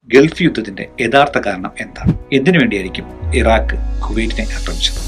Gulf യുദ്ധത്തിന്റെ യഥാർത്ഥ കാരണം എന്താണ് എന്തിനു വേണ്ടിയായിരിക്കും ഇറാഖ് കുവൈറ്റിനെ ആക്രമിച്ചത്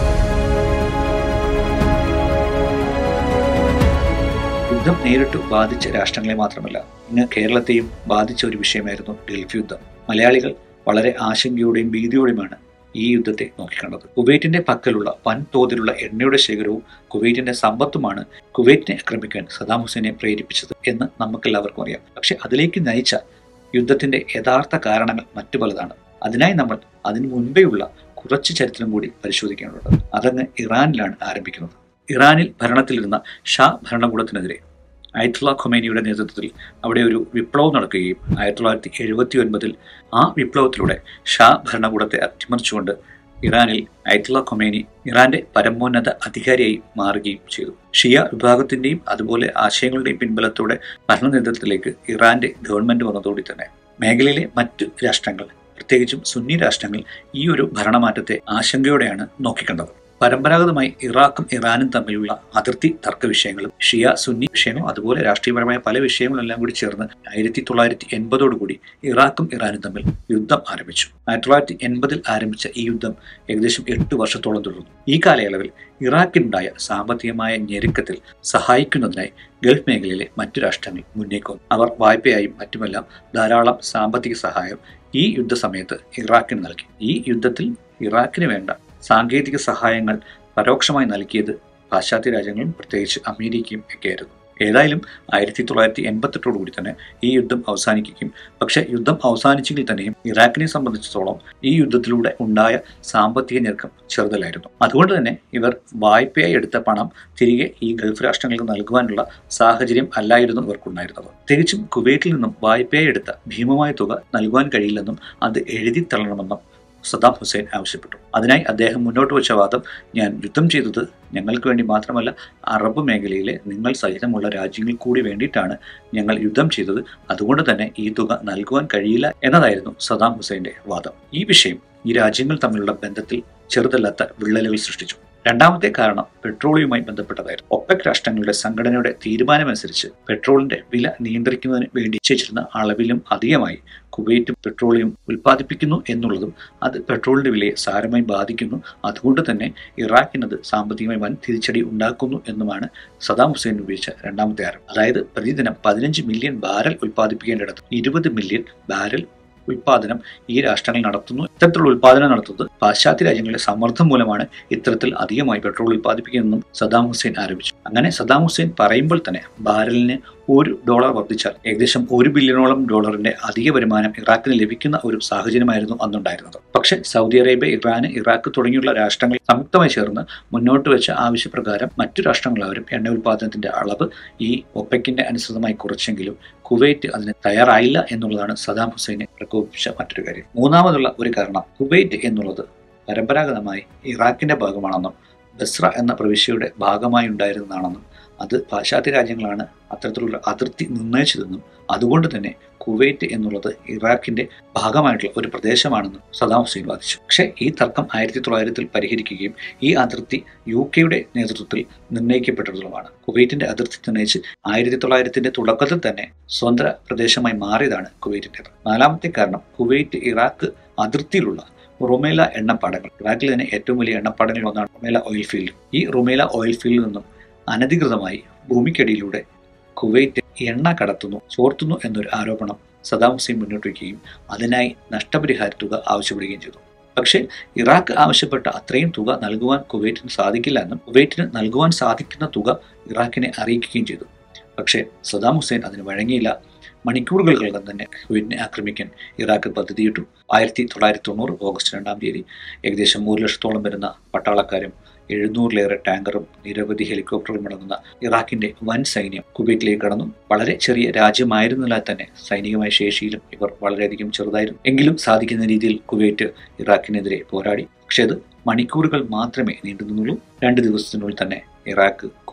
യുദ്ധം നേരിട്ട് ബാധിച്ച രാഷ്ട്രങ്ങളെ മാത്രമല്ല ഇന്ന് കേരളത്തെയും ബാധിച്ച ഒരു വിഷയമായിരുന്നു ഗൾഫ് യുദ്ധം മലയാളികൾ വളരെ ആശങ്കയോടെയും ഭീതിയോടെയുമാണ് ഈ യുദ്ധത്തെ നോക്കിക്കണ്ടത് കുവൈറ്റിന്റെ പക്കലുള്ള വൻതോതിലുള്ള എണ്ണയുടെ ശേഖരവും കുവൈറ്റിന്റെ സമ്പത്തുമാണ് കുവൈറ്റിനെ ആക്രമിക്കാൻ സദാം ഹുസൈനെ പ്രേരിപ്പിച്ചത് എന്ന് നമുക്കെല്ലാവർക്കും അറിയാം പക്ഷെ അതിലേക്ക് നയിച്ച യുദ്ധത്തിന്റെ യഥാർത്ഥ കാരണങ്ങൾ മറ്റു പലതാണ് അതിനായി നമ്മൾ അതിനു മുൻപേയുള്ള കുറച്ച് ചരിത്രം കൂടി പരിശോധിക്കേണ്ടതുണ്ട് അതങ്ങ് ഇറാനിലാണ് ആരംഭിക്കുന്നത് ഇറാനിൽ ഭരണത്തിലിരുന്ന ഷാ ഭരണകൂടത്തിനെതിരെ അയത്തുള്ള ഖൊമേനിയുടെ നേതൃത്വത്തിൽ അവിടെ ഒരു വിപ്ലവം നടക്കുകയും ആയിരത്തി തൊള്ളായിരത്തി എഴുപത്തി ഒൻപതിൽ ആ വിപ്ലവത്തിലൂടെ ഷാ ഭരണകൂടത്തെ അട്ടിമറിച്ചുകൊണ്ട് ഇറാനിൽ അയത്തുള്ള ഖൊമേനി ഇറാന്റെ പരമോന്നത അധികാരിയായി മാറുകയും ചെയ്തു ഷിയ വിഭാഗത്തിന്റെയും അതുപോലെ ആശയങ്ങളുടെയും പിൻബലത്തോടെ ഭരണ നേതൃത്വത്തിലേക്ക് ഇറാന്റെ ഗവൺമെന്റ് വന്നതോടെ തന്നെ മേഖലയിലെ മറ്റു രാഷ്ട്രങ്ങൾ പ്രത്യേകിച്ചും സുന്നി രാഷ്ട്രങ്ങൾ ഈ ഒരു ഭരണമാറ്റത്തെ ആശങ്കയോടെയാണ് നോക്കിക്കണ്ടത് പരമ്പരാഗതമായി ഇറാഖും ഇറാനും തമ്മിലുള്ള അതിർത്തി തർക്ക വിഷയങ്ങളും ഷിയ സുന്നി വിഷയങ്ങളും അതുപോലെ രാഷ്ട്രീയപരമായ പല വിഷയങ്ങളും എല്ലാം കൂടി ചേർന്ന് ആയിരത്തി തൊള്ളായിരത്തി എൺപതോടുകൂടി ഇറാഖും ഇറാനും തമ്മിൽ യുദ്ധം ആരംഭിച്ചു ആയിരത്തി തൊള്ളായിരത്തി എൺപതിൽ ആരംഭിച്ച ഈ യുദ്ധം ഏകദേശം എട്ട് വർഷത്തോളം തുടർന്നു ഈ കാലയളവിൽ ഇറാഖിനുണ്ടായ സാമ്പത്തികമായ ഞെരുക്കത്തിൽ സഹായിക്കുന്നതിനായി ഗൾഫ് മേഖലയിലെ മറ്റു രാഷ്ട്രങ്ങൾ മുന്നേക്ക് വന്നു അവർ വായ്പയായും മറ്റുമെല്ലാം ധാരാളം സാമ്പത്തിക സഹായം ഈ യുദ്ധസമയത്ത് ഇറാഖിന് നൽകി ഈ യുദ്ധത്തിൽ ഇറാഖിന് വേണ്ട സാങ്കേതിക സഹായങ്ങൾ പരോക്ഷമായി നൽകിയത് പാശ്ചാത്യ രാജ്യങ്ങളും പ്രത്യേകിച്ച് അമേരിക്കയും ഒക്കെയായിരുന്നു ഏതായാലും ആയിരത്തി തൊള്ളായിരത്തി എൺപത്തെട്ടോടു കൂടി തന്നെ ഈ യുദ്ധം അവസാനിക്കുകയും പക്ഷെ യുദ്ധം അവസാനിച്ചെങ്കിൽ തന്നെയും ഇറാഖിനെ സംബന്ധിച്ചിടത്തോളം ഈ യുദ്ധത്തിലൂടെ ഉണ്ടായ സാമ്പത്തിക ഞെരുക്കം ചെറുതലായിരുന്നു അതുകൊണ്ട് തന്നെ ഇവർ വായ്പയായി എടുത്ത പണം തിരികെ ഈ ഗൾഫ് രാഷ്ട്രങ്ങൾക്ക് നൽകുവാനുള്ള സാഹചര്യം അല്ലായിരുന്നു ഇവർക്കുണ്ടായിരുന്നത് തികച്ചും കുവൈറ്റിൽ നിന്നും വായ്പയായി എടുത്ത ഭീമമായ തുക നൽകുവാൻ കഴിയില്ലെന്നും അത് എഴുതി തള്ളണമെന്നും സദാം ഹുസൈൻ ആവശ്യപ്പെട്ടു അതിനായി അദ്ദേഹം മുന്നോട്ട് വെച്ച വാദം ഞാൻ യുദ്ധം ചെയ്തത് ഞങ്ങൾക്ക് വേണ്ടി മാത്രമല്ല അറബ് മേഖലയിലെ നിങ്ങൾ സഹിതമുള്ള രാജ്യങ്ങൾ കൂടി വേണ്ടിയിട്ടാണ് ഞങ്ങൾ യുദ്ധം ചെയ്തത് അതുകൊണ്ട് തന്നെ ഈ തുക നൽകുവാൻ കഴിയില്ല എന്നതായിരുന്നു സദാം ഹുസൈന്റെ വാദം ഈ വിഷയം ഈ രാജ്യങ്ങൾ തമ്മിലുള്ള ബന്ധത്തിൽ ചെറുതല്ലാത്ത വിള്ളലുകൾ സൃഷ്ടിച്ചു രണ്ടാമത്തെ കാരണം പെട്രോളിയുമായി ബന്ധപ്പെട്ടതായിരുന്നു ഒപെക് രാഷ്ട്രങ്ങളുടെ സംഘടനയുടെ തീരുമാനമനുസരിച്ച് പെട്രോളിന്റെ വില നിയന്ത്രിക്കുന്നതിന് വേണ്ടി നിശ്ചയിച്ചിരുന്ന അളവിലും അധികമായി കുവൈറ്റും പെട്രോളിയം ഉൽപ്പാദിപ്പിക്കുന്നു എന്നുള്ളതും അത് പെട്രോളിന്റെ വിലയെ സാരമായി ബാധിക്കുന്നു അതുകൊണ്ട് തന്നെ ഇറാഖിനത് സാമ്പത്തികമായി വൻ തിരിച്ചടി ഉണ്ടാക്കുന്നു എന്നുമാണ് സദാം ഹുസൈൻ ഉപയോഗിച്ച രണ്ടാമത്തെ ആരം അതായത് പ്രതിദിനം പതിനഞ്ച് മില്യൺ ബാരൽ ഉൽപ്പാദിപ്പിക്കേണ്ടിടത്ത് ഇരുപത് മില്യൺ ബാരൽ ഉൽപാദനം ഈ രാഷ്ട്രങ്ങൾ നടത്തുന്നു ഇത്തരത്തിലുള്ള ഉൽപാദനം നടത്തുന്നത് പാശ്ചാത്യ രാജ്യങ്ങളുടെ സമ്മർദ്ദം മൂലമാണ് ഇത്തരത്തിൽ അധികമായി പെട്രോൾ ഉൽപ്പാദിപ്പിക്കുന്നതെന്നും സദാം ഹുസൈൻ ആരംഭിച്ചു അങ്ങനെ സദാം ഹുസൈൻ പറയുമ്പോൾ തന്നെ ബാരലിന് ഒരു ഡോളർ വർദ്ധിച്ചാൽ ഏകദേശം ഒരു ബില്യണോളം ഡോളറിന്റെ അധിക വരുമാനം ഇറാഖിന് ലഭിക്കുന്ന ഒരു സാഹചര്യമായിരുന്നു അന്നുണ്ടായിരുന്നത് പക്ഷേ സൗദി അറേബ്യ ഇറാൻ ഇറാഖ് തുടങ്ങിയുള്ള രാഷ്ട്രങ്ങൾ സംയുക്തമായി ചേർന്ന് മുന്നോട്ട് വെച്ച ആവശ്യപ്രകാരം മറ്റു രാഷ്ട്രങ്ങളവരും എണ്ണ ഉൽപാദനത്തിന്റെ അളവ് ഈ ഒപ്പയ്ക്കിന്റെ അനുസൃതമായി കുറച്ചെങ്കിലും കുവൈറ്റ് അതിന് തയ്യാറായില്ല എന്നുള്ളതാണ് സദാം ഹുസൈനെ പ്രകോപിപ്പിച്ച മറ്റൊരു കാര്യം മൂന്നാമതുള്ള ഒരു കാരണം കുവൈറ്റ് എന്നുള്ളത് പരമ്പരാഗതമായി ഇറാഖിന്റെ ഭാഗമാണെന്നും ബസ്ര എന്ന പ്രവിശ്യയുടെ ഭാഗമായി ഉണ്ടായിരുന്നതാണെന്നും അത് പാശ്ചാത്യ രാജ്യങ്ങളാണ് അത്തരത്തിലുള്ള അതിർത്തി നിർണയിച്ചതെന്നും അതുകൊണ്ട് തന്നെ കുവൈറ്റ് എന്നുള്ളത് ഇറാഖിന്റെ ഭാഗമായിട്ടുള്ള ഒരു പ്രദേശമാണെന്നും സദാം ഹുസൈൻ വാദിച്ചു പക്ഷേ ഈ തർക്കം ആയിരത്തി തൊള്ളായിരത്തിൽ പരിഹരിക്കുകയും ഈ അതിർത്തി യു കെയുടെ നേതൃത്വത്തിൽ നിർണ്ണയിക്കപ്പെട്ടിട്ടുള്ളതാണ് കുവൈറ്റിന്റെ അതിർത്തി നിർണ്ണയിച്ച് ആയിരത്തി തൊള്ളായിരത്തിന്റെ തുടക്കത്തിൽ തന്നെ സ്വതന്ത്ര പ്രദേശമായി മാറിയതാണ് കുവൈറ്റിൻ്റെത് നാലാമത്തെ കാരണം കുവൈറ്റ് ഇറാഖ് അതിർത്തിയിലുള്ള റുമേല എണ്ണപ്പാടങ്ങൾ ഇറാഖിൽ തന്നെ ഏറ്റവും വലിയ എണ്ണപ്പാടങ്ങളിൽ ഒന്നാണ് റുമേല ഓയിൽ ഫീൽഡ് ഈ റുമേല ഓയിൽ ഫീൽഡിൽ നിന്നും അനധികൃതമായി ഭൂമിക്കടിയിലൂടെ കുവൈറ്റ് എണ്ണ കടത്തുന്നു ചോർത്തുന്നു എന്നൊരു ആരോപണം സദാം ഹുസൈൻ മുന്നോട്ട് വയ്ക്കുകയും അതിനായി നഷ്ടപരിഹാര തുക ആവശ്യപ്പെടുകയും ചെയ്തു പക്ഷേ ഇറാഖ് ആവശ്യപ്പെട്ട അത്രയും തുക നൽകുവാൻ കുവൈറ്റിന് സാധിക്കില്ല എന്നും കുവൈറ്റിന് നൽകുവാൻ സാധിക്കുന്ന തുക ഇറാഖിനെ അറിയിക്കുകയും ചെയ്തു പക്ഷേ സദാം ഹുസൈൻ അതിന് വഴങ്ങിയില്ല മണിക്കൂറുകൾക്കകം തന്നെ കുവൈറ്റിനെ ആക്രമിക്കാൻ ഇറാഖ് പദ്ധതിയിട്ടു ആയിരത്തി തൊള്ളായിരത്തി തൊണ്ണൂറ് ഓഗസ്റ്റ് രണ്ടാം തീയതി ഏകദേശം മൂന്ന് ലക്ഷത്തോളം വരുന്ന പട്ടാളക്കാരും എഴുന്നൂറിലേറെ ടാങ്കറും നിരവധി ഹെലികോപ്റ്ററും അടങ്ങുന്ന ഇറാഖിന്റെ വൻ സൈന്യം കുവൈറ്റിലേക്ക് കടന്നു വളരെ ചെറിയ രാജ്യമായിരുന്നില്ല തന്നെ സൈനികമായ ശേഷിയിലും ഇവർ വളരെയധികം ചെറുതായിരുന്നു എങ്കിലും സാധിക്കുന്ന രീതിയിൽ കുവൈറ്റ് ഇറാഖിനെതിരെ പോരാടി പക്ഷേ അത് മണിക്കൂറുകൾ മാത്രമേ നീണ്ടു നിന്നുള്ളൂ രണ്ട് ദിവസത്തിനുള്ളിൽ തന്നെ ഇറാഖ്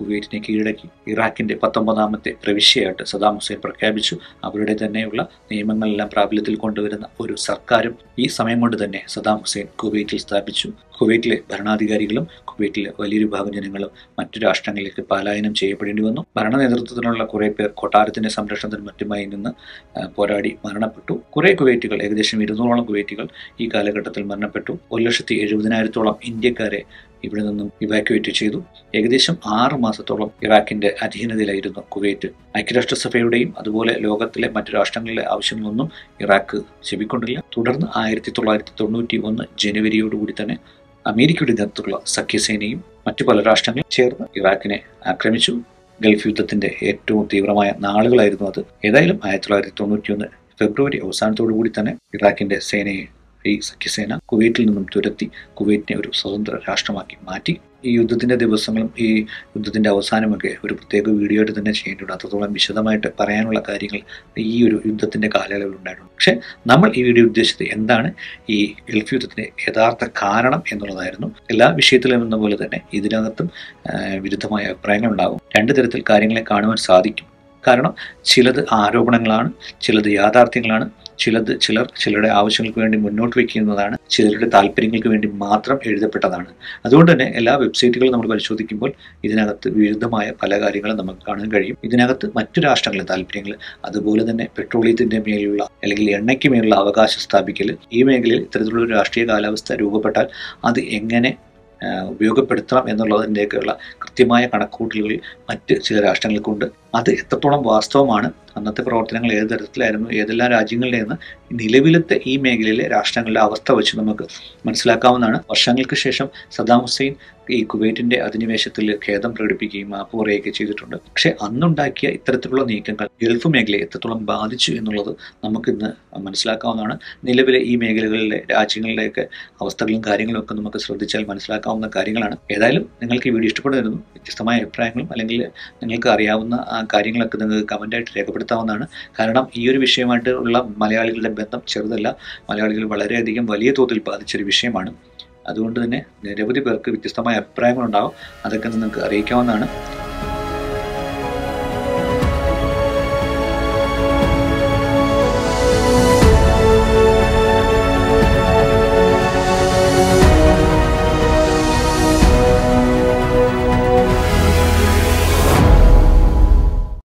കുവൈറ്റിനെ കീഴടക്കി ഇറാഖിന്റെ പത്തൊമ്പതാമത്തെ പ്രവിശ്യയായിട്ട് സദാം ഹുസൈൻ പ്രഖ്യാപിച്ചു അവരുടെ തന്നെയുള്ള നിയമങ്ങളെല്ലാം പ്രാബല്യത്തിൽ കൊണ്ടുവരുന്ന ഒരു സർക്കാരും ഈ സമയം കൊണ്ട് തന്നെ സദാം ഹുസൈൻ കുവൈറ്റിൽ സ്ഥാപിച്ചു കുവൈറ്റിലെ ഭരണാധികാരികളും കുവൈറ്റിലെ വലിയൊരു ഭാഗം ജനങ്ങളും മറ്റു രാഷ്ട്രങ്ങളിലേക്ക് പലായനം ചെയ്യപ്പെടേണ്ടി വന്നു ഭരണ നേതൃത്വത്തിനുള്ള കുറെ പേർ കൊട്ടാരത്തിന്റെ സംരക്ഷണത്തിനും മറ്റുമായി നിന്ന് പോരാടി മരണപ്പെട്ടു കുറെ കുവൈറ്റുകൾ ഏകദേശം ഇരുന്നൂറോളം കുവൈറ്റുകൾ ഈ കാലഘട്ടത്തിൽ മരണപ്പെട്ടു ഒരു ലക്ഷത്തി എഴുപതിനായിരത്തോളം ഇന്ത്യക്കാരെ ഇവിടെ നിന്നും ഇവാക്യുവേറ്റ് ചെയ്തു ഏകദേശം ആറ് മാസത്തോളം ഇറാഖിന്റെ അധീനതയിലായിരുന്നു കുവൈറ്റ് ഐക്യരാഷ്ട്രസഭയുടെയും അതുപോലെ ലോകത്തിലെ മറ്റു രാഷ്ട്രങ്ങളിലെ ആവശ്യങ്ങളൊന്നും ഇറാഖ് ചെവിക്കൊണ്ടില്ല തുടർന്ന് ആയിരത്തി തൊള്ളായിരത്തി തൊണ്ണൂറ്റി ഒന്ന് ജനുവരിയോടുകൂടി തന്നെ അമേരിക്കയുടെ നേതൃത്വമുള്ള സഖ്യസേനയും മറ്റു പല രാഷ്ട്രങ്ങളും ചേർന്ന് ഇറാഖിനെ ആക്രമിച്ചു ഗൾഫ് യുദ്ധത്തിന്റെ ഏറ്റവും തീവ്രമായ നാളുകളായിരുന്നു അത് ഏതായാലും ആയിരത്തി തൊള്ളായിരത്തി തൊണ്ണൂറ്റി ഒന്ന് ഫെബ്രുവരി അവസാനത്തോടു കൂടി തന്നെ ഇറാഖിന്റെ സേനയെ ഈ സഖ്യസേന കുവൈറ്റിൽ നിന്നും തുരത്തി കുവൈറ്റിനെ ഒരു സ്വതന്ത്ര രാഷ്ട്രമാക്കി മാറ്റി ഈ യുദ്ധത്തിന്റെ ദിവസങ്ങളും ഈ യുദ്ധത്തിന്റെ അവസാനമൊക്കെ ഒരു പ്രത്യേക വീഡിയോ ആയിട്ട് തന്നെ ചെയ്യേണ്ടതുണ്ട് അത്രത്തോളം വിശദമായിട്ട് പറയാനുള്ള കാര്യങ്ങൾ ഈ ഒരു യുദ്ധത്തിന്റെ കാലയളവിൽ ഉണ്ടായിട്ടുണ്ട് പക്ഷെ നമ്മൾ ഈ വീഡിയോ ഉദ്ദേശിച്ചത് എന്താണ് ഈ ഗൾഫ് യുദ്ധത്തിന്റെ യഥാർത്ഥ കാരണം എന്നുള്ളതായിരുന്നു എല്ലാ വിഷയത്തിലും എന്ന പോലെ തന്നെ ഇതിനകത്തും വിരുദ്ധമായ അഭിപ്രായങ്ങൾ ഉണ്ടാകും രണ്ട് തരത്തിൽ കാര്യങ്ങളെ കാണുവാൻ സാധിക്കും കാരണം ചിലത് ആരോപണങ്ങളാണ് ചിലത് യാഥാർത്ഥ്യങ്ങളാണ് ചിലത് ചിലർ ചിലരുടെ ആവശ്യങ്ങൾക്ക് വേണ്ടി മുന്നോട്ട് വയ്ക്കുന്നതാണ് ചിലരുടെ താല്പര്യങ്ങൾക്ക് വേണ്ടി മാത്രം എഴുതപ്പെട്ടതാണ് അതുകൊണ്ട് തന്നെ എല്ലാ വെബ്സൈറ്റുകളും നമ്മൾ പരിശോധിക്കുമ്പോൾ ഇതിനകത്ത് വിരുദ്ധമായ പല കാര്യങ്ങളും നമുക്ക് കാണാൻ കഴിയും ഇതിനകത്ത് മറ്റു രാഷ്ട്രങ്ങളുടെ താല്പര്യങ്ങൾ അതുപോലെ തന്നെ പെട്രോളിയത്തിന്റെ മേലുള്ള അല്ലെങ്കിൽ എണ്ണയ്ക്ക് മേലുള്ള അവകാശം സ്ഥാപിക്കൽ ഈ മേഖലയിൽ ഇത്തരത്തിലുള്ള ഒരു രാഷ്ട്രീയ കാലാവസ്ഥ രൂപപ്പെട്ടാൽ അത് എങ്ങനെ ഉപയോഗപ്പെടുത്തണം എന്നുള്ളതിൻ്റെയൊക്കെയുള്ള കൃത്യമായ കണക്കൂട്ടലുകൾ മറ്റ് ചില രാഷ്ട്രങ്ങൾക്കുണ്ട് അത് എത്രത്തോളം വാസ്തവമാണ് അന്നത്തെ പ്രവർത്തനങ്ങൾ ഏത് തരത്തിലായിരുന്നു ഏതെല്ലാം രാജ്യങ്ങളിലെന്ന് നിലവിലത്തെ ഈ മേഖലയിലെ രാഷ്ട്രങ്ങളുടെ അവസ്ഥ വെച്ച് നമുക്ക് മനസ്സിലാക്കാവുന്നതാണ് വർഷങ്ങൾക്ക് ശേഷം സദാം ഹുസൈൻ ഈ കുവൈറ്റിന്റെ അധിനിവേശത്തിൽ ഖേദം പ്രകടിപ്പിക്കുകയും മാപ്പ് പറയുകയൊക്കെ ചെയ്തിട്ടുണ്ട് പക്ഷെ അന്നുണ്ടാക്കിയ ഇത്തരത്തിലുള്ള നീക്കങ്ങൾ ഗൾഫ് മേഖലയെ എത്രത്തോളം ബാധിച്ചു എന്നുള്ളത് നമുക്കിന്ന് മനസ്സിലാക്കാവുന്നതാണ് നിലവിലെ ഈ മേഖലകളിലെ രാജ്യങ്ങളിലെയൊക്കെ അവസ്ഥകളും കാര്യങ്ങളും ഒക്കെ നമുക്ക് ശ്രദ്ധിച്ചാൽ മനസ്സിലാക്കാവുന്ന കാര്യങ്ങളാണ് ഏതായാലും നിങ്ങൾക്ക് ഈ വീഡിയോ ഇഷ്ടപ്പെടുന്നു വ്യത്യസ്തമായ അഭിപ്രായങ്ങളും അല്ലെങ്കിൽ നിങ്ങൾക്ക് അറിയാവുന്ന ആ കാര്യങ്ങളൊക്കെ നിങ്ങൾക്ക് കമൻ്റായിട്ട് രേഖപ്പെടുത്താവുന്നതാണ് കാരണം ഈ ഒരു വിഷയമായിട്ട് ഉള്ള മലയാളികളുടെ ബന്ധം ചെറുതല്ല മലയാളികൾ വളരെയധികം വലിയ തോതിൽ ബാധിച്ചൊരു വിഷയമാണ് അതുകൊണ്ട് തന്നെ നിരവധി പേർക്ക് വ്യത്യസ്തമായ അഭിപ്രായങ്ങളുണ്ടാകും അതൊക്കെ നിങ്ങൾക്ക് അറിയിക്കാവുന്നതാണ്